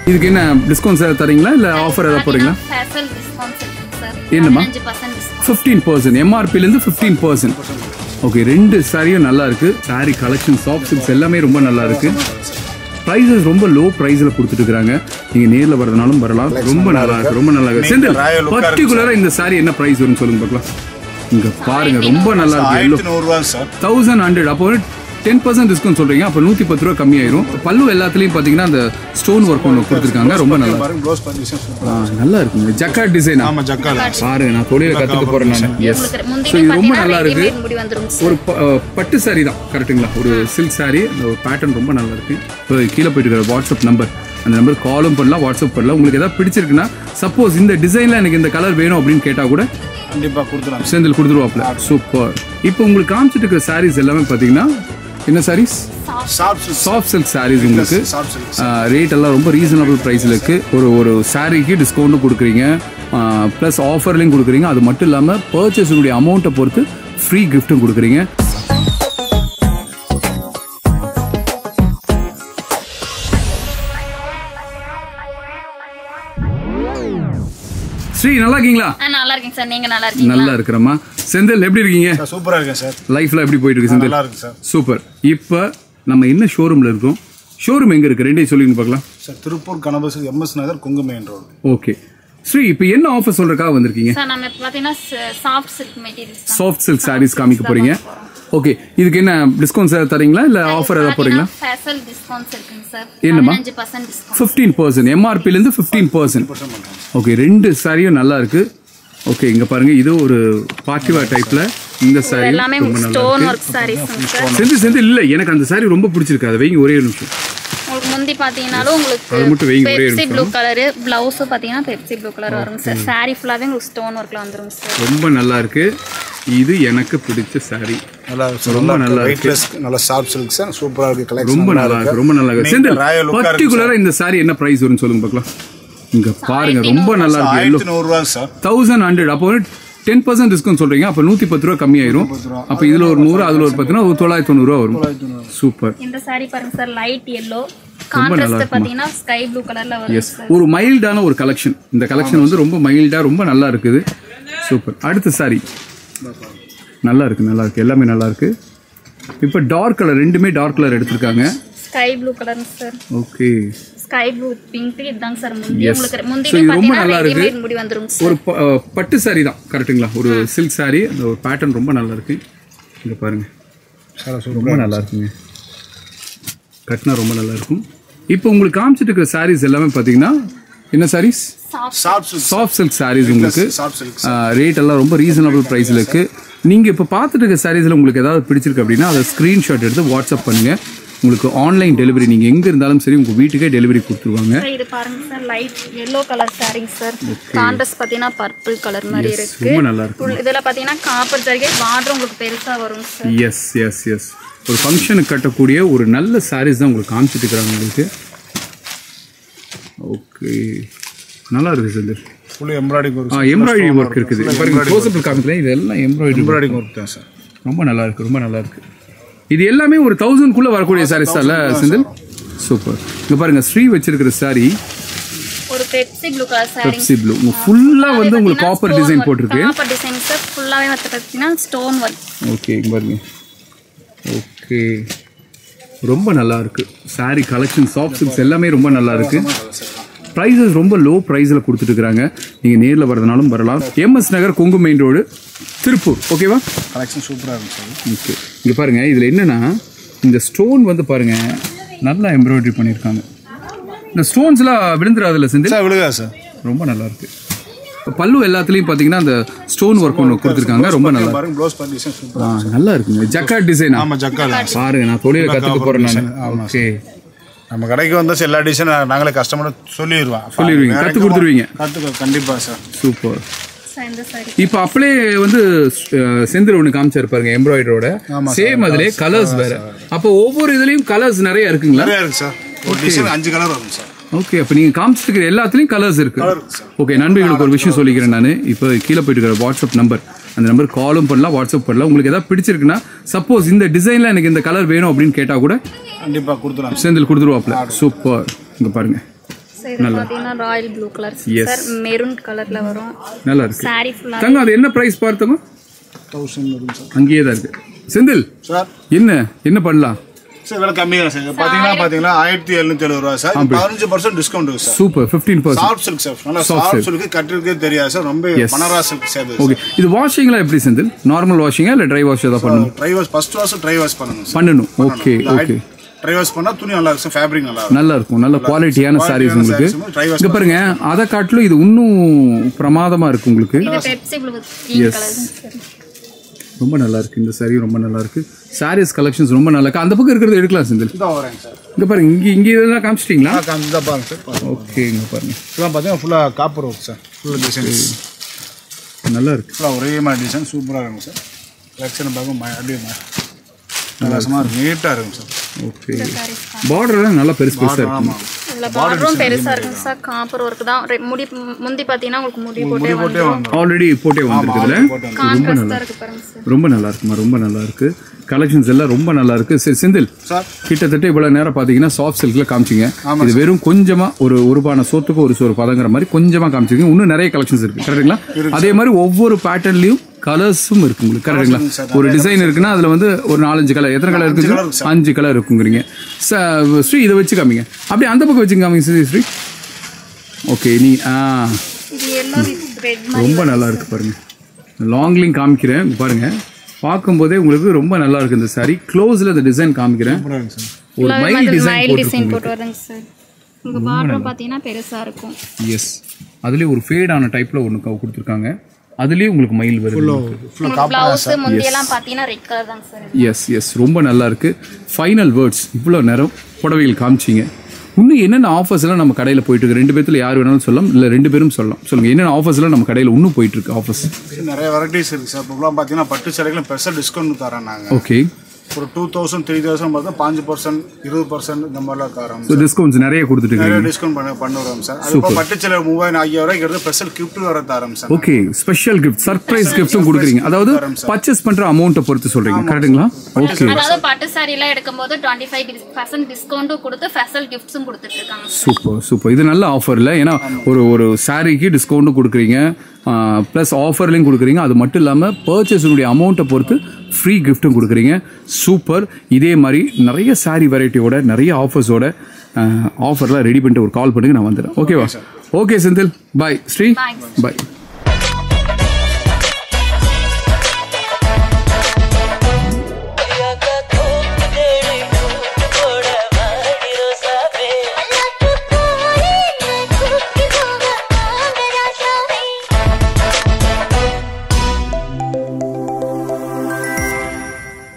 இதுக்கு என்ன டிஸ்கவுண்ட்ஸ் ஏதாவது தரீங்களா இல்லை ஆஃபர் ஏதாவது போடுறீங்களா ஃபேஷல் டிஸ்கவுண்ட்ஸ் இருக்குங்க சார் என்னம்மா? அஞ்சு பர்சன்ட் டிஸ்கவுண்ட் ஃபிஃப்டீன் பர்சன்ட் எம்ஆர்பிலேருந்து ஃபிஃப்டீன் பர்சன்ட் ஓகே ரெண்டு சாரியும் நல்லா இருக்கு சாரி கலெக்ஷன் சாஃப்ட் சில்க்ஸ் எல்லாமே ரொம்ப நல்லா இருக்கு ப்ரைஸஸ் ரொம்ப லோ ப்ரைஸில் கொடுத்துட்டு இருக்காங்க நீங்க நேர்ல வரதுனாலும் வரலாம் ரொம்ப நல்லா இருக்கு ரொம்ப நல்லா இருக்கு செந்தில் ராயல் look-ஆ இருக்கு பர்டிகுலரா இந்த சாரி என்ன ப்ரைஸ் வரும்னு சொல்லுங்க பார்க்கலாம் இங்க பாருங்க ரொம்ப நல்லா இருக்கு எல்லோ ஆயிரத்தி நூறுரூவாங்க சார் தௌசண்ட் ஹண்ட்ரட் அப்போ டென் பர்சன்ட் டிஸ்கவுண்ட் சொல்றீங்க அப்போ நூற்றி பத்து ரூபா கம்மியாயிரும் பல்லு எல்லாத்துலயும் பார்த்தீங்கன்னா அந்த ஸ்டோன் ஒர்க் ஒன்று கொடுத்துருக்காங்க ரொம்ப நல்லா இருக்கு. பாருங்க ப்ளவுஸ் பர்மிஷன் ஆ, நல்லா இருக்குங்க ஜக்காட் டிசைனா ஆமாம் ஜக்கால பாருங்க நான் தொழிலை கத்துக்க போறேன் நான் எஸ் உங்களுக்கு ஸோ முந்திரி இது ரொம்ப பார்த்தீங்கன்னா நல்லா இருக்கு ரெடிமேட் முடி வந்துரும் சார் ஒரு ப- அஹ் பட்டு saree தான் கரெக்ட்டுங்களா ஒரு சில்க் saree அந்த ஒரு பேட்டர்ன் ரொம்ப நல்லா இருக்கு இப்போ கீழே போயிட்டு இருக்கிற வாட்ஸ்அப் நம்பர் அந்த நம்பர் காலும் பண்ணலாம் வாட்ஸ்அப் பண்ணலாம் உங்களுக்கு ஏதாவது பிடிச்சிருக்குன்னா சப்போஸ் இந்த டிசைன்ல எனக்கு இந்த கலர் வேணும் அப்படின்னு கேட்டா கூட கண்டிப்பாக கொடுத்துலாம் செந்தில் கொடுத்துருவாப்ல சூப்பர் இப்போ உங்களுக்கு காமிச்சிட்டு இருக்கிற sarees எல்லாமே பார்த்தீங்கன்னா என்ன sarees soft soft silk sarees உங்களுக்கு சாஃப்ட் சில்க் ரேட் எல்லாம் ரொம்ப ரீசனபிள் ப்ரைஸில் இருக்கு ஒரு ஒரு சாரீக்கு டிஸ்கவுண்ட்டும் கொடுக்குறீங்க ப்ளஸ் ஆஃபர்லையும் கொடுக்குறீங்க அது மட்டும் இல்லாமல் பர்ச்சேஸுடைய அமௌண்ட்டை பொறுத்து ஃப்ரீ கிஃப்ட்டும் கொடுக்குறீங்க ஸ்ரீ நல்லா இருக்கீங்களா ஆ நல்லா இருக்கேங்க சார் நீங்க நல்லா இருக்கீங்களா நல்லா இருக்கிறம்மா செந்தில் எப்படி இருக்கீங்க சார் சூப்பராக இருக்கேன் சார் லைஃப்ல எப்படி போயிட்டு இருக்கு செந்தில் நல்லா இருக்கு சார் சூப்பர் இப்போ நம்ம என்ன ஷோரூம்ல இருக்கோம் ஷோரூம் எங்க இருக்கு ரெண்டையும் சொல்லிங்க பார்க்கலாம் சார் திருப்பூர் கணபசி MS Nagar Kongu main road okay Sri இப்போ என்ன ஆஃபர் சொல்றதுக்காக வந்திருக்கீங்க சார் நம்ம இப்ப பாத்தீங்கன்னா சாஃப்ட் சில்க் மெட்டீரியல்ஸ் தான் சாஃப்ட் சில்க் சாரீஸ் காமிக்க போறீங்க ஓகே இதுக்கு என்ன டிஸ்கவுண்ட்ஸ் ஏதாவது தரீங்களா இல்ல ஆஃபர் ஏதாவது போறீங்களா ஃபேஷல் டிஸ்கவுண்ட்ஸ் இருக்குங்க சார் என்னம்மா? அஞ்சு பர்சன்ட் டிஸ்கவுண்ட் ஃபிஃப்டீன் பர்சன்ட் எம்ஆர்பிலேருந்து ஃபிஃப்டீன் பர்சன்ட் ஓகே ரெண்டு சாரியும் நல்லா இருக்கு ஓகே இங்க பாருங்க இது ஒரு பார்ட்டிவா டைப்ல இந்த சாரி எல்லாமே ரொம்ப நல்லா ஸ்டோன் இருக்கு ஒர்க் சாரீஸ் சார் செந்து செந்து இல்ல எனக்கு அந்த சாரி ரொம்ப பிடிச்சிருக்கு அதை வைங்க ஒரே ஒரு நிமிஷம் உங்களுக்கு முந்தி பாத்தீங்கன்னாலும் அது மட்டும் உங்களுக்கு வைங்க, ஒரே பெப்சி நிமிஷம். ப்ளூ கலரு பிளவுஸும் பாத்தீங்கன்னா பெப்சி ப்ளூ கலர் வருங்க சார் சாரி ஃபுல்லாவே உங்களுக்கு ஸ்டோன் ஒர்க்ல வந்துரும் சார் ரொம்ப நல்லா இருக்கு இது எனக்கு பிடிச்ச சாரி நல்லா இருக்கு ரொம்ப நல்லா இருக்கு. வெயிட்லெஸ் நல்ல சாஃப்ட் சில்க் சார் சூப்பராக இருக்கு கலெக்ஷன் ரொம்ப நல்லா இருக்கு ரொம்ப நல்லா இருக்கு செந்தில் ராயல் லுக்காக இருக்கு பர்டிகுலரா இந்த சாரி என்ன பிரைஸ் வரும்னு சொல்லுங்க பார்க்கலாம் இங்க பாருங்க ரொம்ப நல்லா இருக்கு எல்லோ ஆயிரத்தி நூறுரூவாங்க சார் தௌசண்ட் ஹண்ட்ரட் அப்போ டென் பர்சன்ட் டிஸ்கவுண்ட் சொல்றீங்க அப்போ நூத்தி பத்து ரூபா கம்மியாயிரும் அப்போ இதுல ஒரு நூறு அதுல ஒரு பத்துனா ஒரு தொள்ளாயிரத்தி தொண்ணூறு ரூபா வரும் சூப்பர் இந்த சாரி பாருங்க சார் லைட் எல்லோ கான்ட்ராஸ்ட் பாத்தீங்கன்னா ஸ்கை ப்ளூ கலர்ல வரும் எஸ் ஒரு மைல்டான ஒரு கலெக்ஷன் இந்த கலெக்ஷன் வந்து ரொம்ப மைல்டா ரொம்ப நல்லா இருக்குது சூப்பர் அடுத்த சாரி நல்லா இருக்கு நல்லா இருக்கு எல்லாமே நல்லா இருக்கு இப்போ டார்க் கலர் ரெண்டுமே டார்க் கலர் எடுத்திருக்காங்க sky blue colour sir okay sky blue pink இதுதாங்க சார் முந்தி Yes. உங்களுக்கு So, முந்தி இது ரொம்ப பாத்தீங்கன்னா நல்லா இருக்கு. ரெடிமேட் முடி வந்துரும் சார் ஒரு ப- அஹ் பட்டு சாரி தான் கரெக்ட்டுங்களா ஒரு சில்க் சாரி அந்த ஒரு பேட்டர்ன் ரொம்ப நல்லா இருக்கு இங்க பாருங்க சார் ரொம்ப நல்லா இருக்குங்க கட்டினா ரொம்ப நல்லா இருக்கும் இப்போ உங்களுக்கு காமிச்சிட்டு இருக்கிற சாரீஸ் எல்லாமே பார்த்தீங்கன்னா என்ன sarees soft silk soft silk sarees உங்களுக்கு சாஃப்ட் சில்க் ரேட் எல்லாம் ரொம்ப ரீசனபிள் ப்ரைஸில் இருக்கு நீங்க இப்போ பார்த்துட்டு இருக்க சாரீஸ்ல உங்களுக்கு ஏதாவது பிடிச்சிருக்கு அப்படின்னா அதை ஸ்க்ரீன்ஷாட் எடுத்து வாட்ஸ்அப் பண்ணுங்க உங்களுக்கு ஆன்லைன் டெலிவரி நீங்க எங்க இருந்தாலும் சரி உங்க வீட்டுக்கே டெலிவரி கொடுத்துருவாங்க சார், இது பாருங்க சார் லைட் எல்லோ கலர் சாரிங்க சார் கான்ட்ராஸ்ட் பாத்தீங்கன்னா பர்பிள் கலர் மாதிரி இருக்கு ரொம்ப நல்லா இருக்கு Full- இதுல பாத்தீங்கன்னா காப்பர் ஜரிகை பார்டர் உங்களுக்கு பெருசா வரும் சார் எஸ் எஸ் எஸ் ஒரு ஃபங்க்ஷனுக்கு கட்டக்கூடிய ஒரு நல்ல சாரீஸ் தான் உங்களுக்கு காமிச்சிட்டு இருக்கிறாங்க உங்களுக்கு ஓகே நல்லா இருக்கு செந்தில் ஃபுல்லி எம்ப்ராய்டிங் ஒர்க் ஆ எம்ப்ராய்டரி ஒர்க் இருக்குது பாருங்க க்ளோஸ்அப் காமிக்கல இதெல்லாம் எம்ப்ராய்டரி எம்ப்ராய்டிங் ஒர்க் தான் சார் ரொம்ப நல்லா இருக்கு ரொம்ப நல்லா இருக்கு இது எல்லாமே ஒரு தௌசண்ட் குள்ள வரக்கூடிய சாரீஸ் தான்ல செந்தில் சூப்பர் இங்க பாருங்க ஸ்ரீ வச்சிருக்கிற சாரி ஒரு Pepsi blue colour saree Pepsi blue உங்க ஃபுல்லா வந்து உங்களுக்கு காப்பர் டிசைன் போட்டிருக்கு காப்பர் டிசைன் சார் ஃபுல்லாவே வந்து பாத்தீங்கன்னா ஸ்டோன் ஒர்க் ஓகே இங்க பாருங்க ஓகே ரொம்ப நல்லா இருக்கு சாரி கலெக்ஷன் சாஃப்ட் சில்க்ஸ் எல்லாமே ரொம்ப நல்லா இருக்கு ப்ரைஸஸ் ரொம்ப லோ ப்ரைஸில் கொடுத்துட்டு இருக்காங்க நீங்கள் நேரில் வரதுனாலும் வரலாம் MS Nagar Kongu main road Tiruppur ஓகேவா கலெக்ஷன் சூப்பராக இருக்கும் சார் ஓகே இங்கே பாருங்கள் இதில் என்னென்னா இந்த ஸ்டோன் வந்து பாருங்கள் நல்லா எம்ப்ராய்டரி பண்ணியிருக்காங்க இந்த ஸ்டோன்ஸ்லாம் விழுந்துடாதுல்ல செந்தில் சார் விழுகா சார் ரொம்ப நல்லா இருக்கு இப்ப பல்லு எல்லாத்துலேயும் பார்த்தீங்கன்னா அந்த ஸ்டோன் ஒர்க் ஒன்று கொடுத்துருக்காங்க ரொம்ப நல்லா பாருங்க ப்ளவுஸ் பர்மிஷன் சூப்பர் ஆ நல்லா இருக்குங்க ஜக்காட் டிசைனா ஆமாம் ஜக்கால் பாருங்க நான் தொழிலை கற்றுக்க போகிறேன் நான் ஓகே நம்ம கடைக்கு வந்தா எல்லா டிசைன் நாங்களே கஸ்டமர் சொல்லிடுவோம் சொல்லிடுவீங்க, கத்து கொடுத்துருவீங்க. கற்றுக்க கண்டிப்பாக சார் சூப்பர் சார் இந்த சாரி இப்போ அப்படியே வந்து அஹ், செந்தில் ஒன்று காமிச்சாரு பாருங்க எம்ப்ராய்டரோட சேம் அதுலேயே கலர்ஸ் வேற அப்போ ஒவ்வொரு இதுலேயும் கலர்ஸ் நிறைய இருக்குங்களா நிறையா இருக்கு சார் ஒரு டிசைன் அஞ்சு கலர் வரும் சார் ஓகே அப்போ நீங்கள் காமிச்சிருக்கிற எல்லாத்துலேயும் கலர்ஸ் இருக்கு இருக்கு சார் ஓகே நண்பர்களுக்கு ஒரு விஷயம் சொல்லிக்கிறேன் நான் இப்போ கீழே போயிட்டு இருக்கிற வாட்ஸ்அப் நம்பர் அந்த நம்பர் காலும் பண்ணலாம் வாட்ஸ்அப் பண்ணலாம் உங்களுக்கு ஏதாவது பிடிச்சிருக்குன்னா சப்போஸ் இந்த டிசைனில் எனக்கு இந்த கலர் வேணும் அப்படின்னு கேட்டால் கூட கண்டிப்பாக கொடுத்துலாம் செந்தில் கொடுத்துருவாப்ல சூப்பர் இங்கே பாருங்க சார் சார் இது பார்த்தீங்கன்னா royal blue colour Yes. Sir maroon கலர்ல வரும் நல்லா இருக்கு saree ஃபுல்லா தங்க அது என்ன பிரைஸ் பார்த்தோங்க தௌசண்ட் வரும் சார் அங்கேயே தான் இருக்கு செந்தில் சார் என்ன என்ன பண்ணலாம் சார் விலை கம்மியாக சார் இது பார்த்தீங்கன்னா பார்த்தீங்கன்னா ஆயிரத்தி எழுநூத்தி எழுபது ரூபா சார் பதினஞ்சு பர்சன்ட் டிஸ்கவுண்ட் இருக்கு sir super fifteen percent soft silk sir நல்லா Soft சாஃப்ட் silk. சில்க் கட்டிருக்கே தெரியாது சார் ரொம்ப Yes. பனரா சில்க் சேர்ந்து ஓகே இது வாஷிங்லாம் எப்படி செந்தில் நார்மல் வாஷிங்கா இல்லை ட்ரை வாஷ் ஏதாவது பண்ணணும் dry wash first wash dry wash பண்ணணும் சார் பண்ணணும் ஓகே ஓகே ட்ரை வாஷ் பண்ணா துணி நல்லா இருக்கும் ஃபேப்ரிக் நல்லா இருக்கும் நல்லா இருக்கும் நல்ல குவாலிட்டியான Quality சாரீஸ் ஆன உங்களுக்கு sarees, dry wash இங்க பாருங்க அதை காட்டிலும் இது இன்னும் பிரமாதமா இருக்கு உங்களுக்கு இது Pepsi blue green colour sir ரொம்ப நல்லா இருக்கு இந்த saree ரொம்ப நல்லா இருக்கு சாரீஸ் கலெக்ஷன்ஸ் ரொம்ப நல்லா இருக்கு அந்த பக்கம் இருக்கிறது எடுக்கலாம் செந்தில் இதான் வரேங்க சார் இங்க பாருங்க இங்க இங்க இதெல்லாம் காமிச்சிட்டீங்களா இதான் பாருங்க சார் பாருங்க. ஓகே இங்க பாருங்க இதெல்லாம் பார்த்தீங்கன்னா ஃபுல்லாக காப்பர் ஒர்க் சார் ஃபுல்லாக டிசைன்ஸ் நல்லா இருக்கு ஃபுல்லாக ஒரே மாதிரி டிசைன் சூப்பராக இருக்கும் சார் கலெக்ஷன் பார்க்க ம- அப்படியே வித்தியாசமாக இருக்கும் நீட்டாக இருக்கும் சார் ஓகே பார்டர்லாம் நல்லா பெருசு பெருசா இருக்கு ஆமாம் இதுல பார்டரும் பெருசா இருக்கும் சார் காப்பர் ஒர்க் தான் ரெ- முடி முந்தி பாத்தீங்கன்னா உங்களுக்கு முடி போட்டே போட்டே வந்துடும் வந்துடும் ஆல்ரெடி போட்டே வந்திருக்குதுல கான்ட்ராஸ்டா இருக்கு பாருங்க சார் ரொம்ப நல்லா இருக்குமா ரொம்ப நல்லா இருக்கு கலெக்ஷன்ஸ் எல்லாம் ரொம்ப நல்லா இருக்கு சரி செந்தில் சார் கிட்டத்தட்ட இவ்வளவு நேரம் பாத்தீங்கன்னா சாஃப்ட் சில்க்ல காமிச்சிங்க இது வெறும் கொஞ்சமா ஒரு ஒரு பானை சோத்துக்கு ஒரு சோறு பதங்கிற மாதிரி கொஞ்சமா காமிச்சிருக்கீங்க இன்னும் நிறைய கலெக்ஷன்ஸ் இருக்கு கரெக்டுங்களா அதே மாதிரி ஒவ்வொரு பேட்டர்ன்லயும் கலர்ஸும் இருக்கு உங்களுக்கு கரெக்டுங்களா ஒரு டிசைன் இருக்குன்னா அதுல வந்து ஒரு நாலஞ்சு கலர் எத்தனை கலர் இருக்கு அஞ்சு கலர் இருக்குங்கிறீங்க ச- ஸ்ரீ இதை வச்சு காமிங்க அப்படியே அந்த பக்கம் வச்சு காமிங்க ஸ்ரீ ஸ்ரீ ஓகே நீ ஆ இது எல்லோ வித் ரெட் மாதிரி ரொம்ப நல்லா இருக்கு பாருங்க லாங்லிங் காமிக்கிறேன் இங்க பாருங்க பார்க்கும்போதே உங்களுக்கு ரொம்ப நல்லா இருக்கு இந்த saree க்ளோஸ்ல இந்த டிசைன் காமிக்கிறேன் சூப்பராக இருக்கும் சார் ஒரு மைல் டிசைன் மைல் போட்டு டிசைன் போட்டு வருதுங்க சார் உங்க பார்டரும் பாத்தீங்கன்னா பெருசா இருக்கும் எஸ் அதுலயே ஒரு ஃபேடான டைப்ல ஒன்று கொடுத்துருக்காங்க அதுலயே உங்களுக்கு மயில் வருது உங்களுக்கு பிளவுஸ் முந்தியெல்லாம் பாத்தீங்கன்னா ரெட் கலர் தாங்க சார் எஸ் எஸ் ரொம்ப நல்லா இருக்கு ஃபைனல் வேர்ட்ஸ் இவ்வளோ நேரம் புடவைகள் காமிச்சிங்க இன்னும் என்னென்ன ஆஃபர்ஸ் எல்லாம் நம்ம கடையில் போயிட்டு இருக்கு ரெண்டு பேர்த்துல யார் வேணாலும் சொல்லலாம் இல்லை ரெண்டு பேரும் சொல்லலாம் சொல்லுங்க என்னென்ன ஆஃபர்ஸ் எல்லாம் நம்ம கடையில் இன்னும் போயிட்டு இருக்கு ஆஃபர்ஸ் நிறைய வெரைட்டிஸ் இருக்குது சார் இப்போலாம் பார்த்தீங்கன்னா பட்டு சேலைகளும் ஸ்பெஷல் டிஸ்கவுண்ட் தரோம் நாங்கள் ஓகே ஒரு டூ தௌசண்ட் த்ரீ தௌசண்ட் பார்த்தா பாஞ்சு பர்சன்ட் இருபது பர்சன்ட் இந்த மாதிரிலாம் தரோம் ஸோ டிஸ்கவுண்ட்ஸ் நிறைய கொடுத்துட்டு இருக்கீங்க நிறைய டிஸ்கவுண்ட் பண்ண பண்ணுறோம் சார் அதுக்கப்புறம் பட்டு சேலை மூவாயிரம் ஐயாயிரம் ரூபாய்க்கு எடுத்து ஸ்பெஷல் கிஃப்ட் வர தரோம் sir okay special gift surprise கிஃப்ட்டும் கொடுக்குறீங்க அதாவது பர்ச்சேஸ் பண்ற அமௌண்ட்டை பொறுத்து சொல்றீங்க கரெக்ட்டுங்களா ஓகே அதாவது பட்டு சாரி எல்லாம் எடுக்கும்போது டுவெண்ட்டி ஃபைவ் பர்சன்ட் டிஸ்கவுண்ட்டும் கொடுத்து ஸ்பெஷல் கிஃப்ட்ஸும் கொடுத்துட்டு இருக்காங்க சூப்பர் சூப்பர் இது நல்ல ஆஃபர் இல்லை ஏன்னா ஒரு ஒரு சாரிக்கு டிஸ்கவுண்ட்டும் கொடுக்குறீங்க ப்ளஸ் ஆஃபர்லையும் கொடுக்குறீங்க அது மட்டும் இல்லாமல் பர்ச்சேஸினுடைய அமௌண்ட்டை பொறுத்து ஃப்ரீ கிஃப்ட்டும் கொடுக்குறீங்க சூப்பர் இதே மாதிரி நிறைய சாரி வெரைட்டியோட நிறைய ஆஃபர்ஸோட ஆஃபர்லாம் ரெடி பண்ணிட்டு ஒரு கால் பண்ணுங்க நான் வந்துடுறேன் ஓகேவா okay Senthil bye Sri Bye. பாய்